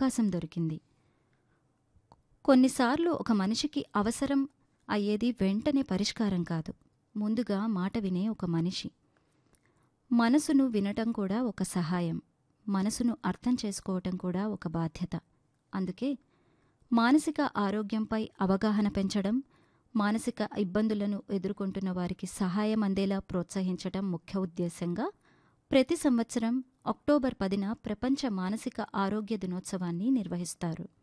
అవకాశం దొరికింది కొన్నిసార్లు ఒక మనిషికి అవసరం అయ్యేది వెంటనే పరిష్కారం కాదు ముందుగా మాట వినే ఒక మనిషి మనసును వినటం కూడా ఒక సహాయం మనసును అర్థం చేసుకోవటం కూడా ఒక బాధ్యత అందుకే మానసిక ఆరోగ్యంపై అవగాహన పెంచడం మానసిక ఇబ్బందులను ఎదుర్కొంటున్న వారికి సహాయం అందేలా ప్రోత్సహించడం ముఖ్య ఉద్దేశంగా ప్రతి సంవత్సరం అక్టోబర్ పదిన ప్రపంచ మానసిక ఆరోగ్య దినోత్సవాన్ని నిర్వహిస్తారు